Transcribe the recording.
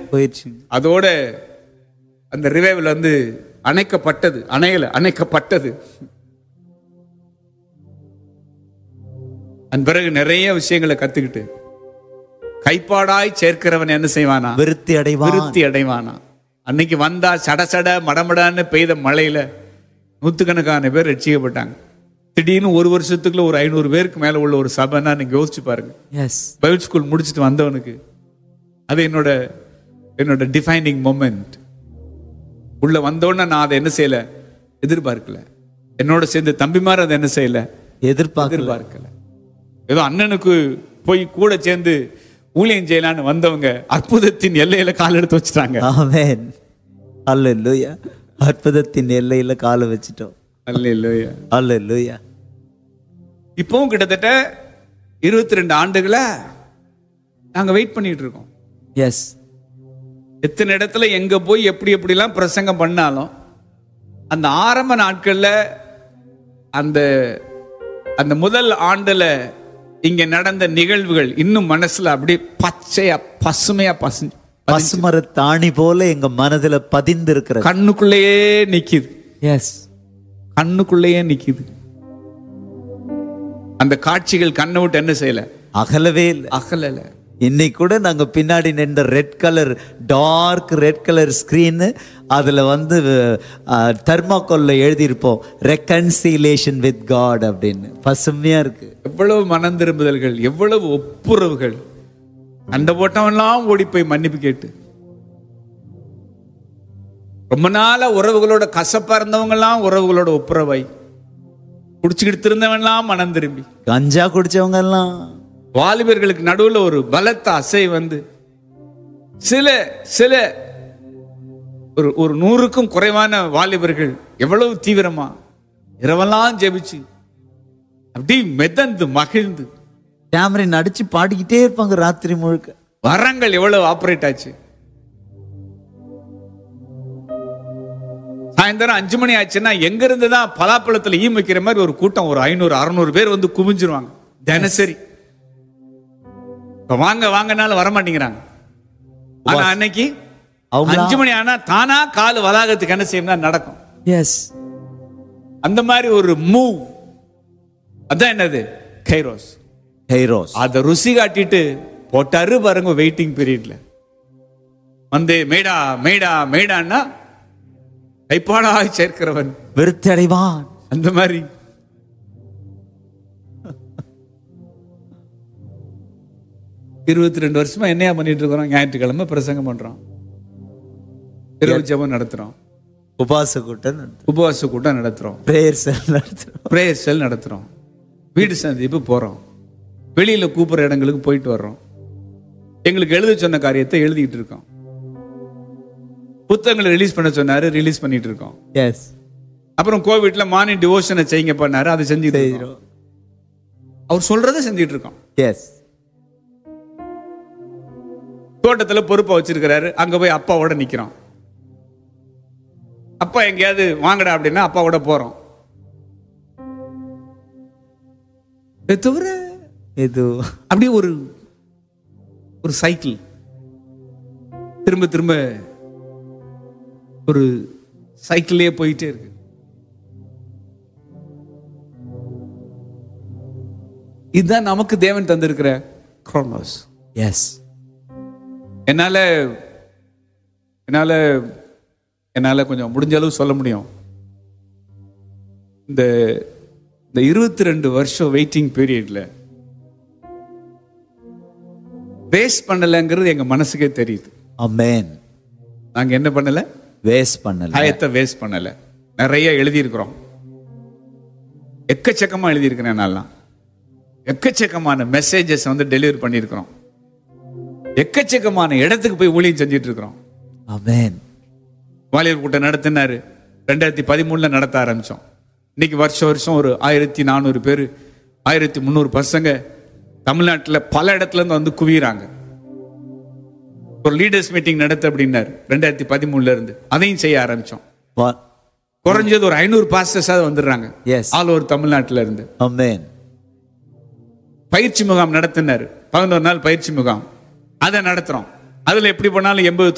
போயிடுச்சு அதோட அந்த ரிவைவல் வந்து அணைக்கப்பட்டது அணையல அணைக்கப்பட்டது அதன் பிறகு நிறைய விஷயங்களை கத்துக்கிட்டு கைப்பாடாய் சேர்க்கிறவன் என்ன செய்வானா விருத்தி அடைவான் விருத்தி அடைவானா அன்னைக்கு வந்தா சட சட மடமடான்னு பெய்த மழையில நூத்துக்கணக்கான பேர் ரட்சிக்கப்பட்டாங்க திடீர்னு ஒரு வருஷத்துக்குள்ள ஒரு ஐநூறு பேருக்கு மேல உள்ள ஒரு சபைன்னா நீங்க யோசிச்சு பாருங்க எஸ் பைபிள் ஸ்கூல் முடிச்சுட்டு வந்தவனுக்கு அது என்னோட என்னோட டிஃபைனிங் மொமெண்ட் உள்ள வந்தோடனே நான் அதை என்ன செய்யல எதிர்பார்க்கல என்னோட சேர்ந்து தம்பிமார் அதை என்ன செய்யல எதிர்பார்க்கல எதிர்பார்க்கல ஏதோ அண்ணனுக்கு போய் கூட சேர்ந்து ஊழியம் செய்யலான்னு வந்தவங்க அற்புதத்தின் எல்லையில கால் எடுத்து வச்சுட்டாங்க ஆமென் அல்லேலூயா அற்புதத்தின் எல்லையில காலை வச்சிட்டோம் அல்லேலூயா அல்லேலூயா இப்பவும் கிட்டத்தட்ட இருபத்தி ரெண்டு ஆண்டுகளா நாங்க வெயிட் பண்ணிட்டு இருக்கோம் எஸ் எத்தனை இடத்துல எங்க போய் எப்படி எப்படிலாம் பிரசங்கம் பண்ணாலும் அந்த ஆரம்ப நாட்கள்ல அந்த அந்த முதல் ஆண்டுல இங்க நடந்த நிகழ்வுகள் இன்னும் மனசுல அப்படியே பச்சையா பசுமையா பசு பசுமர தாணி போல எங்க மனதுல பதிந்து இருக்கிறது கண்ணுக்குள்ளேயே நிக்குது எஸ் கண்ணுக்குள்ளேயே நிக்குது அந்த காட்சிகள் கண்ணை விட்டு என்ன செய்யல அகலவே இல்லை அகலல இன்னைக்கு கூட நாங்க பின்னாடி நின்ற red colour dark red colour screen அதுல வந்து தர்மாக்கோல்ல எழுதியிருப்போம் ரெக்கன்சிலேஷன் வித் காட் அப்படின்னு பசுமையா இருக்கு எவ்வளவு மனம் திரும்புதல்கள் எவ்வளவு ஒப்புரவுகள் சண்டை போட்டவன்லாம் ஓடி போய் மன்னிப்பு கேட்டு ரொம்ப நாளா உறவுகளோட கசப்பா இருந்தவங்கலாம் உறவுகளோட ஒப்புரவாய் குடிச்சுக்கிட்டு திருந்தவன்லாம் மனம் திரும்பி கஞ்சா குடிச்சவங்க எல்லாம் வாலிபர்களுக்கு நடுவுல ஒரு பலத்த அசை வந்து சில சில ஒரு ஒரு நூறுக்கும் குறைவான வாலிபர்கள் எவ்வளவு தீவிரமா இரவெல்லாம் ஜெபிச்சு அப்படி மிதந்து மகிழ்ந்து டேமரின் அடிச்சு பாடிக்கிட்டே இருப்பாங்க ராத்திரி முழுக்க வரங்கள் எவ்வளவு ஆபரேட் ஆச்சு சாயந்தரம் அஞ்சு மணி ஆச்சுன்னா எங்க இருந்து தான் பலாப்பழத்துல ஈ வைக்கிற மாதிரி ஒரு கூட்டம் ஒரு ஐநூறு அறுநூறு பேர் வந்து குமிஞ்சிருவாங்க தினசரி இப்ப வாங்க வாங்கனாலும் வர மாட்டேங்கிறாங்க ஆனா அன்னைக்கு அவங்களா? அஞ்சு மணி ஆனா தானா கால் வளாகத்துக்கு என்ன செய்யணும் நடக்கும் எஸ் அந்த மாதிரி ஒரு மூவ் அதான் என்னது கைரோஸ் ஹைரோஸ் அதை ருசி காட்டிட்டு போட்டாரு பாருங்க வெயிட்டிங் பீரியட்ல வந்து மேடா மேடா மேடான்னா கைப்பாடாய் சேர்க்கிறவன் விருத்தி அடைவான் அந்த மாதிரி இருபத்தி ரெண்டு வருஷமா என்னையா பண்ணிட்டு இருக்கிறோம் ஞாயிற்றுக்கிழமை பிரசங்கம் பண்றோம் இரவு ஜெபம் நடத்துறோம் உபாச கூட்டம் உபவாச கூட்டம் நடத்துறோம் பிரேயர் செல் நடத்துறோம் பிரேயர் செல் நடத்துறோம் வீடு சந்திப்பு போறோம் வெளியில கூப்பிடுற இடங்களுக்கு போயிட்டு வர்றோம் எங்களுக்கு எழுத சொன்ன காரியத்தை எழுதிட்டு இருக்கோம் புத்தகங்களை ரிலீஸ் பண்ண சொன்னாரு ரிலீஸ் பண்ணிட்டு இருக்கோம் எஸ் அப்புறம் கோவிட்ல மார்னிங் டிவோஷனை செய்யுங்க பண்ணாரு அதை செஞ்சுட்டு இருக்கோம். அவர் சொல்றதை செஞ்சுட்டு இருக்கோம் எஸ் தோட்டத்துல பொறுப்பை வச்சிருக்கிறாரு அங்க போய் அப்பாவோட நிக்கிறோம் அப்பா எங்கேயாவது வாங்கடா அப்படின்னா அப்பாவோட போறோம் இதை தவிர இது அப்படியே ஒரு ஒரு சைக்கிள் திரும்ப திரும்ப ஒரு சைக்கிள்லயே போயிட்டே இருக்கு இதுதான் நமக்கு தேவன் தந்திருக்கிற குரோனோஸ் எஸ் என்னால என்னால என்னால கொஞ்சம் முடிஞ்ச அளவு சொல்ல முடியும் இந்த இந்த இருபத்தி ரெண்டு வருஷம் வெயிட்டிங் பீரியட்ல வேஸ்ட் பண்ணலைங்கிறது எங்க மனசுக்கே தெரியுது அமேன் நாங்க என்ன பண்ணல வேஸ்ட் பண்ணல டயத்தை வேஸ்ட் பண்ணல நிறைய எழுதியிருக்கிறோம் எக்கச்சக்கமா எழுதியிருக்கிறேன் நான்லாம் எக்கச்சக்கமான மெசேஜஸ் வந்து டெலிவரி பண்ணியிருக்கிறோம் எக்கச்சக்கமான இடத்துக்கு போய் ஊழியம் செஞ்சுட்டு இருக்கிறோம் அமேன் வாலிபர் கூட்டம் நடத்தினாரு ரெண்டாயிரத்தி பதிமூணுல நடத்த ஆரம்பிச்சோம் இன்னைக்கு வருஷம் வருஷம் ஒரு ஆயிரத்தி நானூறு பேர் ஆயிரத்தி முந்நூறு பசங்க தமிழ்நாட்டில் பல இடத்துல இருந்து வந்து குவியறாங்க ஒரு லீடர்ஸ் மீட்டிங் நடத்த அப்படின்னாரு ரெண்டாயிரத்தி பதிமூணுல இருந்து அதையும் செய்ய ஆரம்பிச்சோம் குறைஞ்சது ஒரு ஐநூறு பாஸ்டர்ஸாவது வந்துடுறாங்க எஸ் ஆல் ஓவர் தமிழ்நாட்டில இருந்து அமேன் பயிற்சி முகாம் நடத்தினாரு பதினோரு நாள் பயிற்சி முகாம் அதை நடத்துறோம் அதுல எப்படி பண்ணாலும் எண்பது